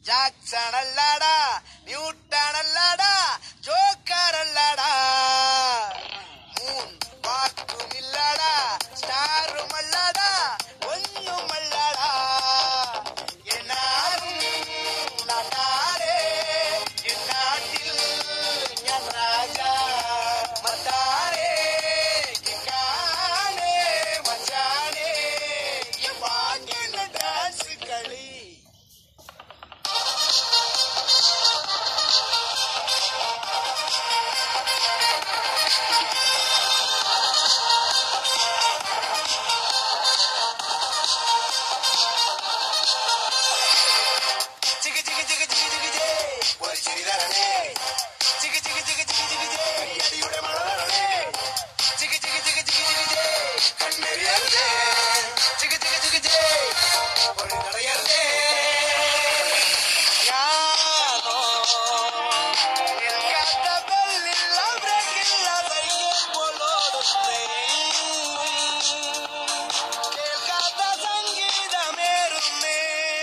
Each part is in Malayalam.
ജാക്സൺ അല്ലാടാ ന്യൂട്ടൺ അല്ലാടാ ജോക്കർ അല്ലാടാ മൂൺ വാക്കുമില്ലാടാ സ്റ്റാറും അല്ലാടാ ഒന്നുമല്ലാടാ എന്നാരും നാട്ടാരെ എന്നാട്ടിൽ ഞാൻ രാജ മത്താരെ കിക്കാനെ മച്ചാനെ വാങ്ങിന ഡാൻസ് കളി ചിക ചിക ചിക ചിക ചിക ചേ ഒരു ചിരി തരണേ ചിക ചിക ചിക ചിക ചിക ചേ അടിയുടെ മഴ തരണേ ചിക ചിക ചിക ചിക ചിക ചേ കണ്ണെറിയരുതേ ചിക ചിക ചിക ചേ ഒരു തടയരുതേ ഞാനോ നിൽക്കാത്ത ബെല്ലില്ല ബ്രേക്കില്ല സൈക്കിൾ പോലോടുന്നേ കേൾക്കാത്ത സംഗീതമേറുന്നേ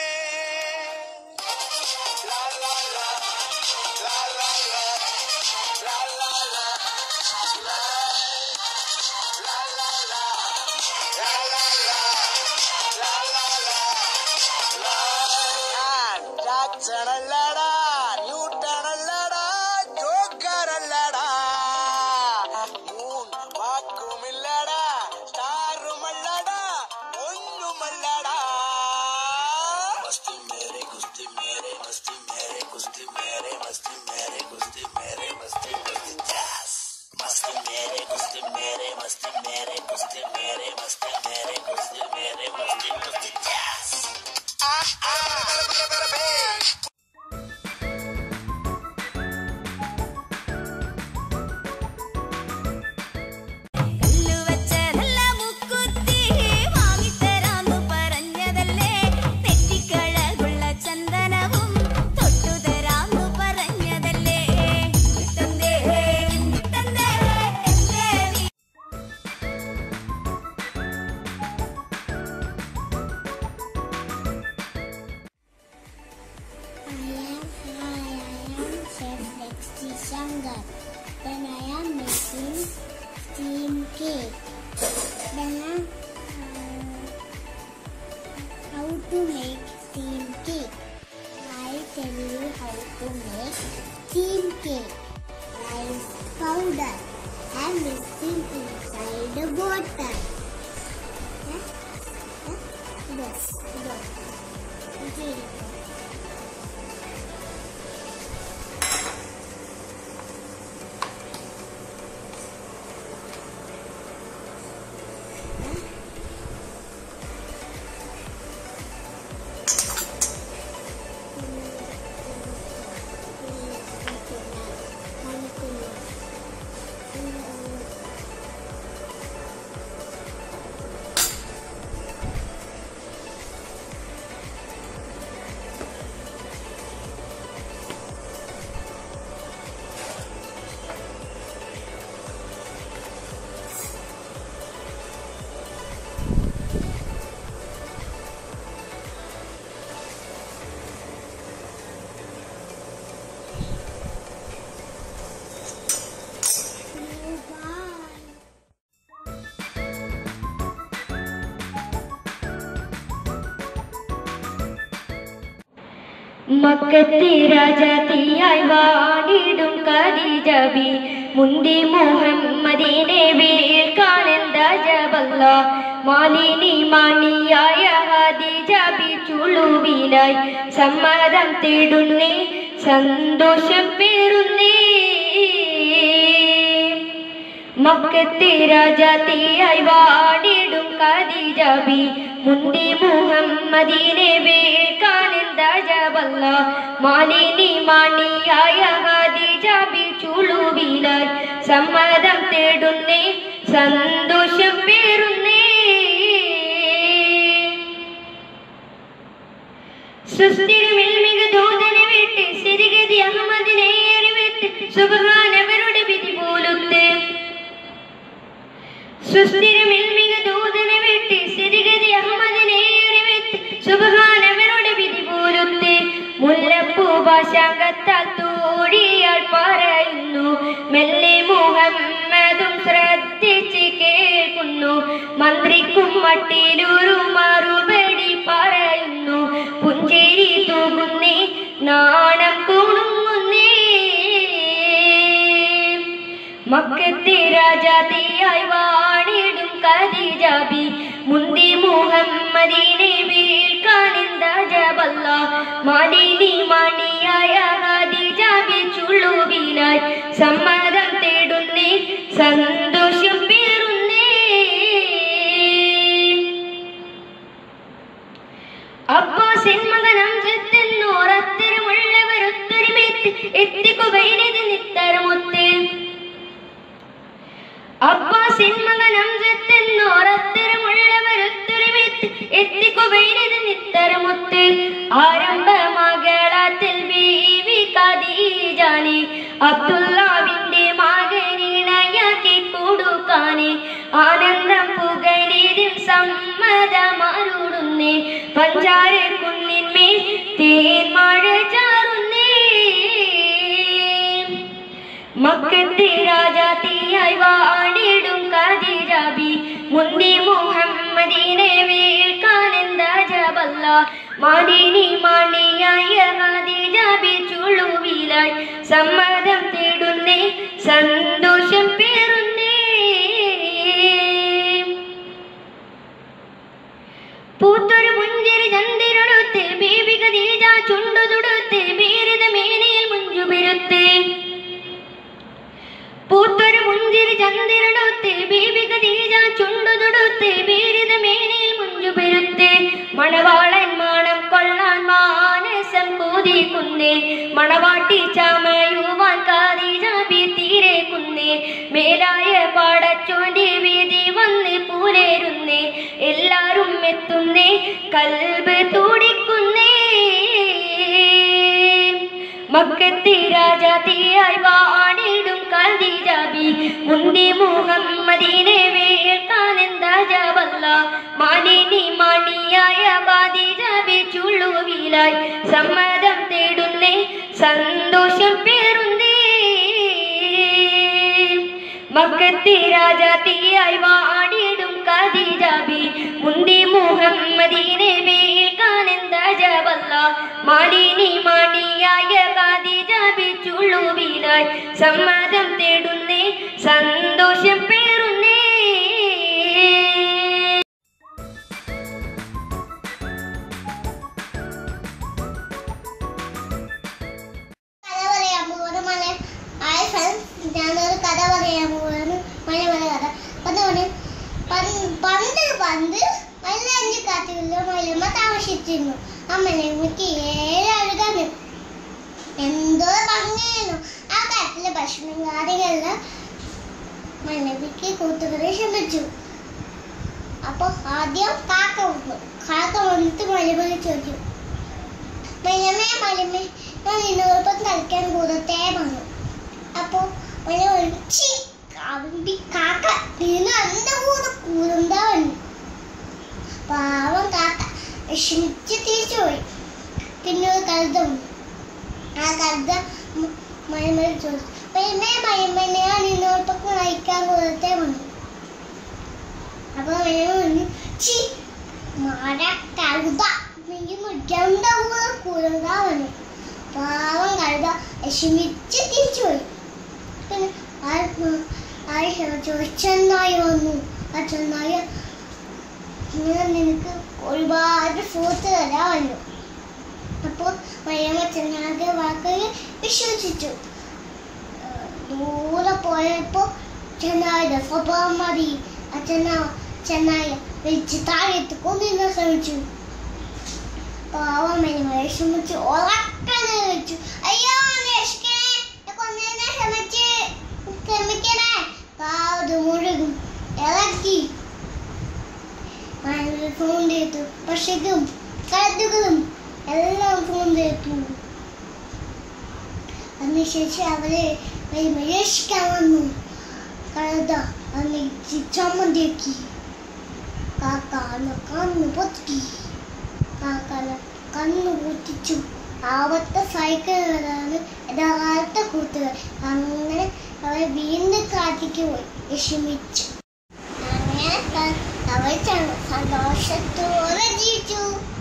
La la la, la la la, la la la, la la la la, la la la, la la la, la. ഞാൻ ജാക്സൺ അല്ലടാ ന്യൂട്ടൺ അല്ലടാ ജോക്കർ അല്ലടാ മൂൺ വാക്കുമില്ലടാ സ്റ്റാറുമല്ലടാ ഒന്നുമല്ലടാ മസ്തി മേരെ കുസ്തി മേരെ മസ്തി മേരെ കുസ്തി മേരെ മസ്തി മേരെ കുസ്തി മേരെ മസ്തി മസ്തി ജാസ് മസ്തി മേരെ കുസ്തി മേരെ മസ്തി മേരെ കുസ്തി മേരെ മസ്തി മേരെ കുസ്തി മേരെ മസ്തി മസ്തി ജാസ് ആ ആ കല്ലുവച്ച നല്ല മുക്കുത്തി വാങ്ങിത്തരാന്നു പറഞ്ഞതല്ലേ നെറ്റിക്കഴകുള്ള ചന്ദനവും തൊട്ടുതരാന്നു പറഞ്ഞതല്ലേ തന്നേ തന്നേ എന്തേ നീ I am hi, I am Chef Lexi Shankar. Then I am making steam cake. Then I uh, how to make steam cake. I tell you how to make steam cake. Rice powder and mixing inside the water. Huh? Huh? Yes, yes. Okay. Bye. മക്കത്തെ രാജാത്തിയായി വാണിടും ഖദീജബി മുന്തി മുഹമ്മദിനെ വേൽക്കാനെന്ത ജബല്ല മാലിനി മാണിയായ ഖദീജബി ചുളുവിലായി സമ്മതം തേടുന്നേ സന്തോഷം പേറുന്നേ മക്കത്തെ രാജാത്തിയായി വാടിടും ഖദീജബി മുന്തി മുഹമ്മദിനെ വേൽക്കാനെന്ത ജബല്ല മാലിനി മാണിയായ ഖദീജബി ചുളുവിലായി സമ്മതം തേടുന്നേ സന്തോഷം പേറുന്നേ സുസ്ഥിരമിൽമിക ദൂതനെ വിട്ട് സ്ഥിതിഗതി അഹമ്മദിനെ ഏറിവിട്ട് സുബഹാനവരുടെ വിധി പോലൊത്ത് സുസ്ഥിരമിൽമിക ദൂതനെ വിട്ട് സ്ഥിതിഗതി അഹമ്മദിനെ ഏറിവിട്ട് സുബഹാനവരുടെ വിധി പോലൊത്ത് മുല്ല ശാശങ്കത്താൽ തോഴിയാൾ പറയുന്നു മെല്ലെ മുഹമ്മദും ശ്രദ്ധിച്ച് കേൾക്കുന്നു മന്ത്രിക്കും മട്ടിലൊരു മറുപടി പറയുന്നു പുഞ്ചേരി തൂകുന്നേ നാണം കുണുങ്ങുന്നേ മക്കത്തെ രാജാതിയായി വാണിടും കദിജാബി മുന്തി മുഹമ്മദിനെ വീഴ്ക്കാനെന്ത ജബല്ല മാലിനി മണിയായ ഖദീജാബി ചുള്ളുവിലായി സമ്മതം തേടുന്നേ സന്തോഷം പേറുന്നേ അപ്പോ സിന്മകനം ചെത്തെന്നോറത്തരമുള്ളവരൊത്തൊരുമേത്ത് എത്തിക്കുവൈനത് നിത്തരമൊത്ത് അപ്പോ സിന്മകനം ചെത്തെന്നോറത്തരമുള്ളവരൊത്തൊരുമേത്ത് എത്തിക്കുവൈനത് നിത്തരമൊത്ത് ആരംഭമകളാത്തിൽ ബീവി കദീജാനെ അബ്ദുല്ലാവിന്റെ മകനിണയാക്കി കൊടുക്കാനെ ആനന്ദം പുകലിതിൽ സമ്മതമാരുടുന്നേ പഞ്ചാര കുന്നിന്മേൽ തേന്മഴ ചാറുന്നേ മക്കത്തെ രാജാത്തിയായി വാണിടും കദിജാബി മുന്തി മുഹമ്മദിനെ വീഴ്ക്കാനെന്ത ജബല്ല മാലിനി മാണിയായ ഖദീജാബി ചുളുവിലായി സമ്മതം തേടുന്നേ സന്തോഷം പേറുന്നേ പൂത്തൊരു പുഞ്ചിരി ചന്ദിരൊടുത്ത് ബീബി ഖദീജ ചുണ്ടു തുടുത്ത് ബീരിത മേനിയിൽ മുഞ്ചു പെരുത്ത് പൂത്തൊരു പുഞ്ചിരി ചന്ദിരടുത്ത് ബീബി ഖദീജ ചുണ്ടു തുടുത്ത് ബീരിത മേനിയിൽ മുഞ്ചു പെരുത്ത് മണവാളൻ മാണം കൊള്ളാൻ മാനസം കൂതിക്കുന്നേ മണവാട്ടി ചമയുവാൻ ഖദീജ ബി തീരെ കുന്നേ മേലായ പാടച്ചോണ്ടി വീതി വന്ന് പൂരേരുന്നേ എല്ലാരും എത്തുന്നേ കൽബ് തുടിക്കുന്നേ മക്കത്തെ രാജാതിയായി വാണിടും കദീജാബി മുന്തി മുഹമ്മദിനെ വേർക്കാനെന്ത ജബല്ല മാലിനി മാണിയായ ഖദീജാബി ചുള്ളുവിലായി സമ്മതം തേടുന്നേ സന്തോഷം പേറുന്നേ മക്കത്തെ രാജാത്തിയായി വാണിടും കദീജാബി മുന്തി മുഹമ്മദിനെ വേൽക്കാനെന്ത ജബല്ല മാലിനി മാണിയായ കദീജാബി ചുള്ളുവിലായി സമ്മതം തേടുന്നേ സന്തോഷം പേറുന്നേ കഥ പറയാൻ പോവാണ് മല ഹായ് ഫ്രണ്ട്സ് ഞാനൊരു കഥ പറയാൻ പോവാണ് മല മല കഥ കഥ പറയും പണ്ട് പണ്ട് മലഞ്ച് കാട്ടിലുള്ള മലമ്മ താമസിച്ചിരുന്നു ആ മലമ്മക്ക് ഏഴ് അഴുകാണ് എന്തോ ഭംഗിയായിരുന്നു ആ കാട്ടിലെ ഭക്ഷണം കാര്യങ്ങളെല്ലാം മലമ്മക്ക് കൂട്ടുകാരെ ക്ഷമിച്ചു അപ്പൊ ആദ്യം കാക്ക വന്നു കാക്ക വന്നിട്ട് മലമല ചോദിച്ചു മലമേ മലമേ ഞാൻ നിന്നോടൊപ്പം കളിക്കാൻ കൂടത്തെ പറഞ്ഞു അപ്പൊ മല ഒളിച്ചി കമ്പി കാക്ക നിന്ന് അന്റെ കൂടെ കൂടണ്ടാ പറഞ്ഞു പാവം കാക്ക വിഷമിച്ച് തിരിച്ചു പോയി പിന്നെ ഒരു കഴുത വന്നു ആ കഴുത മലമല ചോദിച്ചു മലമേ മലമേ ഞാൻ നിന്നോടൊപ്പം കളിക്കാൻ കൂടത്തെ പറഞ്ഞു അപ്പൊ മലമ പറഞ്ഞു ചി മര കഴുത നീ മുറ്റന്റെ കൂടെ കൂടണ്ടാ പറഞ്ഞു പാവം കഴുത വിഷമിച്ച് തിരിച്ചു പോയി പിന്നെ ആയിഷ ചെന്നായി വന്നു ആ ചെന്നായി ഞാൻ നിനക്ക് ഒരുപാട് ഫോട്ടോ തരാൻ വന്നു അപ്പോൾ മറിയമ്മ ചെന്നായുടെ വാക്കുകൾ വിശ്വസിച്ചു ഏഹ് ദൂരെ പോയപ്പോൾ ചെന്നായുടെ സ്വഭാവം മതി ആ ചെന്ന ചെന്നായ വിളിച്ച് താഴെത്ത് കൊന്നിന്ന് ശ്രമിച്ചു പാവം മരിമ വിഷമിച്ച് ഉറക്കനെ വെച്ചു അയ്യോ രക്ഷിക്കണേ എന്നെ കൊന്നതിനെ ക്ഷമിച്ച് ക്ഷമിക്കണേ പാവത് മുഴുകും ഇളക്കി ഫോൺ ചെയ്തു പക്ഷിക്കും കരുതുകളും എല്ലാം ഫോൺ ചെയ്തു അതിനുശേഷം അവരെ മരിമ രക്ഷിക്കാൻ വന്നു കഴുത അന്ന് ചമ്മന്തിയാക്കി കാക്ക അന്ന് കണ്ണ് പൊത്തി കാക്കല കണ്ണു പൊട്ടിച്ചു ആവത്തെ സൈക്കിളുകളാണ് യഥാർത്ഥ കൂട്ടുകാർ അങ്ങനെ അവർ വീണ്ടും കാട്ടിക്ക് പോയി വിഷമിച്ചു അങ്ങനെ ക- അവർ സ- സന്തോഷത്തോടെ ജീവിച്ചു